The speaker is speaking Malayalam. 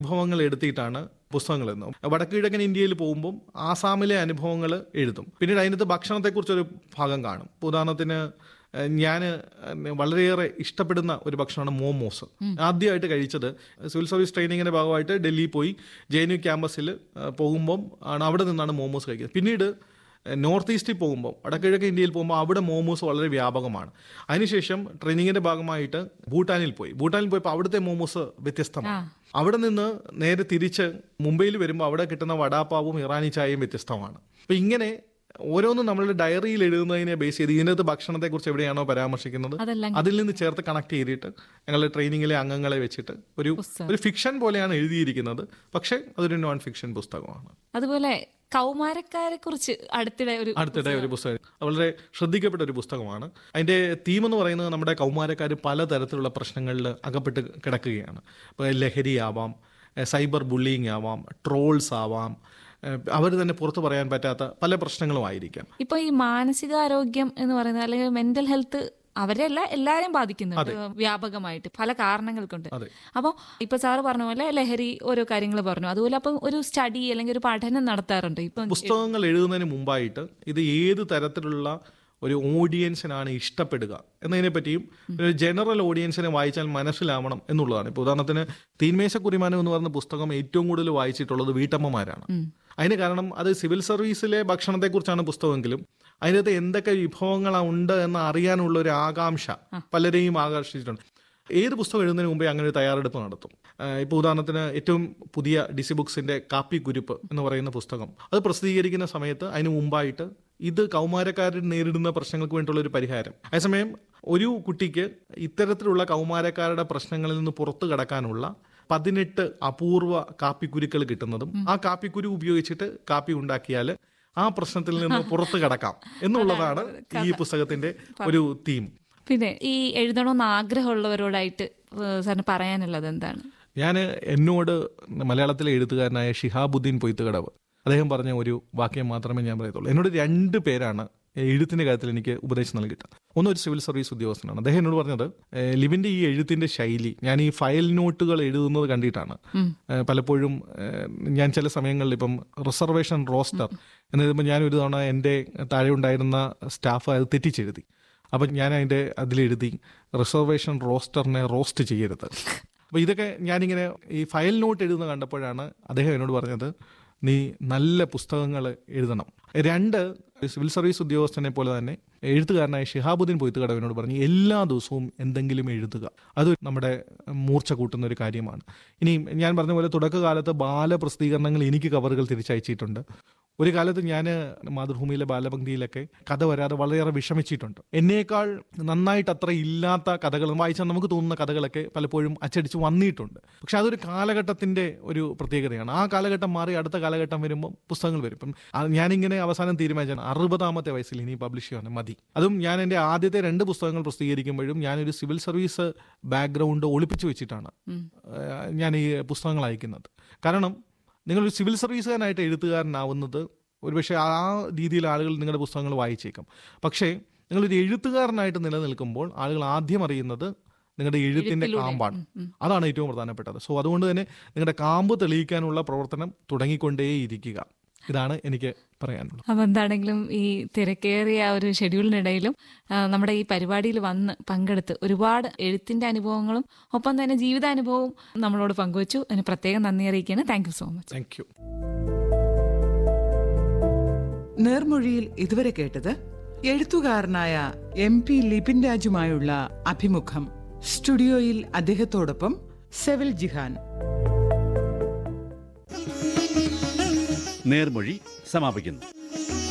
വിഭവങ്ങൾ എടുത്തിട്ടാണ് പുസ്തകങ്ങൾ എഴുതുന്നത് വടക്ക് കിഴക്കൻ ഇന്ത്യയിൽ പോകുമ്പോൾ ആസാമിലെ അനുഭവങ്ങൾ എഴുതും പിന്നീട് അതിനകത്ത് ഭക്ഷണത്തെക്കുറിച്ചൊരു ഭാഗം കാണും ഇപ്പൊ ഉദാഹരണത്തിന് ഞാൻ വളരെയേറെ ഇഷ്ടപ്പെടുന്ന ഒരു ഭക്ഷണമാണ് മോമോസ് ആദ്യമായിട്ട് കഴിച്ചത് സിവിൽ സർവീസ് ട്രെയിനിങ്ങിന്റെ ഭാഗമായിട്ട് ഡൽഹിയിൽ പോയി ജെ എൻ യു ക്യാമ്പസിൽ പോകുമ്പം ആണ് അവിടെ നിന്നാണ് മോമോസ് കഴിക്കുന്നത് പിന്നീട് നോർത്ത് ഈസ്റ്റിൽ പോകുമ്പോൾ വടക്കിഴക്ക് ഇന്ത്യയിൽ പോകുമ്പോൾ അവിടെ മോമോസ് വളരെ വ്യാപകമാണ് അതിനുശേഷം ട്രെയിനിങ്ങിന്റെ ഭാഗമായിട്ട് ഭൂട്ടാനിൽ പോയി ഭൂട്ടാനിൽ പോയപ്പോൾ അവിടുത്തെ മോമോസ് വ്യത്യസ്തമാണ് അവിടെ നിന്ന് നേരെ തിരിച്ച് മുംബൈയിൽ വരുമ്പോൾ അവിടെ കിട്ടുന്ന വടാപ്പാവും ഇറാനി ചായയും വ്യത്യസ്തമാണ് അപ്പം ഇങ്ങനെ ഓരോന്നും നമ്മളുടെ ഡയറിയിൽ എഴുതുന്നതിനെ ബേസ് ചെയ്ത് ഇതിനകത്ത് ഭക്ഷണത്തെക്കുറിച്ച് എവിടെയാണോ പരാമർശിക്കുന്നത് അതെല്ലാം അതിൽ നിന്ന് ചേർത്ത് കണക്ട് ചെയ്തിട്ട് ഞങ്ങളുടെ ട്രെയിനിങ്ങിലെ അംഗങ്ങളെ വെച്ചിട്ട് ഒരു ഒരു ഫിക്ഷൻ പോലെയാണ് എഴുതിയിരിക്കുന്നത് പക്ഷേ അതൊരു നോൺ ഫിക്ഷൻ പുസ്തകമാണ് അതുപോലെ കൗമാരക്കാരെ കുറിച്ച് അടുത്തിടെ ഒരു അടുത്തിടെ ഒരു പുസ്തകം അത് വളരെ ശ്രദ്ധിക്കപ്പെട്ട ഒരു പുസ്തകമാണ് അതിന്റെ തീം എന്ന് പറയുന്നത് നമ്മുടെ കൗമാരക്കാർ പലതരത്തിലുള്ള പ്രശ്നങ്ങളിൽ അകപ്പെട്ട് കിടക്കുകയാണ് ഇപ്പോൾ ലഹരിയാവാം എഹ് സൈബർ ബുള്ളിങ് ആവാം ട്രോൾസ് ആവാം അവർ തന്നെ പുറത്തു പറയാൻ പറ്റാത്ത പല പ്രശ്നങ്ങളും ആയിരിക്കാം ഇപ്പൊ ഈ മാനസികാരോഗ്യം എന്ന് പറയുന്നത് അല്ലെങ്കിൽ മെന്റൽ ഹെൽത്ത് അവരെല്ല എല്ലാരെയും ബാധിക്കുന്നുണ്ട് വ്യാപകമായിട്ട് പല കാരണങ്ങൾ കൊണ്ട് അതെ. അപ്പോൾ ഇപ്പൊ സാറ് പറഞ്ഞ പോലെ ലഹരി ഓരോ കാര്യങ്ങൾ പറഞ്ഞു അതുപോലെ അപ്പം ഒരു സ്റ്റഡി അല്ലെങ്കിൽ ഒരു പഠനം നടത്താറുണ്ട് ഇപ്പം പുസ്തകങ്ങൾ എഴുതുന്നതിന് മുമ്പായിട്ട് ഇത് ഏത് തരത്തിലുള്ള ഒരു ഓഡിയൻസിനാണ് ഇഷ്ടപ്പെടുക എന്നതിനെ പറ്റിയും ഒരു ജനറൽ ഓഡിയൻസിനെ വായിച്ചാൽ മനസ്സിലാവണം എന്നുള്ളതാണ് ഇപ്പോൾ ഉദാഹരണത്തിന് തീന്മേശ കുറിമാനം എന്ന് പറയുന്ന പുസ്തകം ഏറ്റവും കൂടുതൽ വായിച്ചിട്ടുള്ളത് വീട്ടമ്മമാരാണ് അതിന് കാരണം അത് സിവിൽ സർവീസിലെ ഭക്ഷണത്തെക്കുറിച്ചാണ് പുസ്തകമെങ്കിലും അതിനകത്ത് എന്തൊക്കെ വിഭവങ്ങളുണ്ട് എന്ന് അറിയാനുള്ള ഒരു ആകാംക്ഷ പലരെയും ആകർഷിച്ചിട്ടുണ്ട് ഏത് പുസ്തകം എഴുതുന്നതിന് മുമ്പേ അങ്ങനെ ഒരു തയ്യാറെടുപ്പ് നടത്തും ആഹ് ഇപ്പോൾ ഉദാഹരണത്തിന് ഏറ്റവും പുതിയ ഡിസി ബുക്സിന്റെ കാപ്പി കുരിപ്പ് എന്ന് പറയുന്ന പുസ്തകം അത് പ്രസിദ്ധീകരിക്കുന്ന സമയത്ത് അതിന് മുമ്പായിട്ട് ഇത് കൗമാരക്കാരൻ നേരിടുന്ന പ്രശ്നങ്ങൾക്ക് വേണ്ടിയുള്ള ഒരു പരിഹാരം അതേസമയം ഒരു കുട്ടിക്ക് ഇത്തരത്തിലുള്ള കൗമാരക്കാരുടെ പ്രശ്നങ്ങളിൽ നിന്ന് പുറത്തു കടക്കാനുള്ള പതിനെട്ട് അപൂർവ കാപ്പിക്കുരുക്കൾ കിട്ടുന്നതും ആ കാപ്പിക്കുരു ഉപയോഗിച്ചിട്ട് കാപ്പി ഉണ്ടാക്കിയാൽ ആ പ്രശ്നത്തിൽ നിന്ന് പുറത്തു കടക്കാം എന്നുള്ളതാണ് ഈ പുസ്തകത്തിന്റെ ഒരു തീം പിന്നെ ഈ എഴുതണമെന്ന് ആഗ്രഹമുള്ളവരോടായിട്ട് ഏഹ് സാറിന് പറയാനുള്ളത് എന്താണ് ഞാൻ എന്നോട് മലയാളത്തിലെ എഴുത്തുകാരനായ ഷിഹാബുദ്ദീൻ പൊയ്ത്തുകടവ് അദ്ദേഹം പറഞ്ഞ ഒരു വാക്യം മാത്രമേ ഞാൻ പറയത്തുള്ളൂ എന്നോട് രണ്ട് പേരാണ് എഴുത്തിന്റെ കാര്യത്തിൽ എനിക്ക് ഉപദേശം നൽകിയിട്ട് ഒന്ന് ഒരു സിവിൽ സർവീസ് ഉദ്യോഗസ്ഥനാണ് അദ്ദേഹം എന്നോട് പറഞ്ഞത് ഏഹ്, ലിവിന്റെ ഈ എഴുത്തിന്റെ ശൈലി ഞാൻ ഈ ഫയൽ നോട്ടുകൾ എഴുതുന്നത് കണ്ടിട്ടാണ് ഏഹ്, പലപ്പോഴും ഏഹ്, ഞാൻ ചില സമയങ്ങളിൽ ഇപ്പം റിസർവേഷൻ റോസ്റ്റർ എന്ന് എഴുതുമ്പോൾ ഞാൻ ഒരു തവണ എൻ്റെ താഴെ ഉണ്ടായിരുന്ന സ്റ്റാഫ് അത് തെറ്റിച്ചെഴുതി അപ്പം ഞാൻ അതിൻ്റെ അതിലെഴുതി റിസർവേഷൻ റോസ്റ്ററിനെ റോസ്റ്റ് ചെയ്യരുത് അപ്പോൾ ഇതൊക്കെ ഞാനിങ്ങനെ ഈ ഫയൽ നോട്ട് എഴുതുന്ന കണ്ടപ്പോഴാണ് അദ്ദേഹം എന്നോട് പറഞ്ഞത് നീ നല്ല പുസ്തകങ്ങൾ എഴുതണം രണ്ട് സിവിൽ സർവീസ് ഉദ്യോഗസ്ഥനെ പോലെ തന്നെ എഴുത്തുകാരനായ ഷിഹാബുദ്ദീൻ പൊയ്ത്തുകടവിനോട് പറഞ്ഞു എല്ലാ ദിവസവും എന്തെങ്കിലും എഴുതുക അത് നമ്മുടെ മൂർച്ച കൂട്ടുന്ന ഒരു കാര്യമാണ് ഇനി ഞാൻ പറഞ്ഞ പോലെ തുടക്കകാലത്ത് ബാലപ്രസിദ്ധീകരണങ്ങൾ എനിക്ക് കവറുകൾ തിരിച്ചയച്ചിട്ടുണ്ട് ഒരു കാലത്ത് ഞാൻ മാതൃഭൂമിയിലെ ബാലപംക്തിയിലൊക്കെ കഥ വരാതെ വളരെയേറെ വിഷമിച്ചിട്ടുണ്ട് എന്നേക്കാൾ നന്നായിട്ട് അത്ര ഇല്ലാത്ത കഥകൾ വായിച്ചാൽ നമുക്ക് തോന്നുന്ന കഥകളൊക്കെ പലപ്പോഴും അച്ചടിച്ച് വന്നിട്ടുണ്ട് പക്ഷെ അതൊരു കാലഘട്ടത്തിന്റെ ഒരു പ്രത്യേകതയാണ് ആ കാലഘട്ടം മാറി അടുത്ത കാലഘട്ടം വരുമ്പോൾ പുസ്തകങ്ങൾ വരും ഇപ്പം അത് ഞാനിങ്ങനെ അവസാനം തീരുമാനിച്ചാണ് അറുപതാമത്തെ വയസ്സിൽ ഇനി പബ്ലിഷ് ചെയ്യാൻ മതി അതും ഞാൻ എൻ്റെ ആദ്യത്തെ രണ്ട് പുസ്തകങ്ങൾ പ്രസിദ്ധീകരിക്കുമ്പോഴും ഞാനൊരു സിവിൽ സർവീസ് ബാക്ക്ഗ്രൗണ്ട് ഒളിപ്പിച്ചു വെച്ചിട്ടാണ് ഏഹ്, ഞാൻ ഈ പുസ്തകങ്ങൾ അയക്കുന്നത് കാരണം നിങ്ങളൊരു സിവിൽ സർവീസുകാരനായിട്ട് എഴുത്തുകാരനാവുന്നത് ഒരുപക്ഷെ ആ രീതിയിൽ ആളുകൾ നിങ്ങളുടെ പുസ്തകങ്ങൾ വായിച്ചേക്കും പക്ഷേ നിങ്ങളൊരു എഴുത്തുകാരനായിട്ട് നിലനിൽക്കുമ്പോൾ ആളുകൾ ആദ്യം അറിയുന്നത് നിങ്ങളുടെ എഴുത്തിന്റെ കാമ്പാണ് അതാണ് ഏറ്റവും പ്രധാനപ്പെട്ടത് സോ അതുകൊണ്ട് തന്നെ നിങ്ങളുടെ കാമ്പ് തെളിയിക്കാനുള്ള പ്രവർത്തനം തുടങ്ങിക്കൊണ്ടേയിരിക്കുക ഇതാണ് എനിക്ക് പറയാനുള്ളത് അപ്പം എന്താണെങ്കിലും ഈ തിരക്കേറിയ ആ ഒരു ഷെഡ്യൂളിനിടയിലും ആ, നമ്മുടെ ഈ പരിപാടിയിൽ വന്ന് പങ്കെടുത്ത് ഒരുപാട് എഴുത്തിന്റെ അനുഭവങ്ങളും ഒപ്പം തന്നെ ജീവിതാനുഭവവും നമ്മളോട് പങ്കുവച്ചു അതിന് പ്രത്യേകം നന്ദി അറിയിക്കുകയാണ് thank you so much thank you നേർമൊഴിയിൽ ഇതുവരെ കേട്ടത് എഴുത്തുകാരനായ എം പി ലിപിൻ രാജുമായുള്ള അഭിമുഖം സ്റ്റുഡിയോയിൽ അദ്ദേഹത്തോടൊപ്പം സെവിൽ ജിഹാൻ നേർമൊഴി സമാപിക്കുന്നു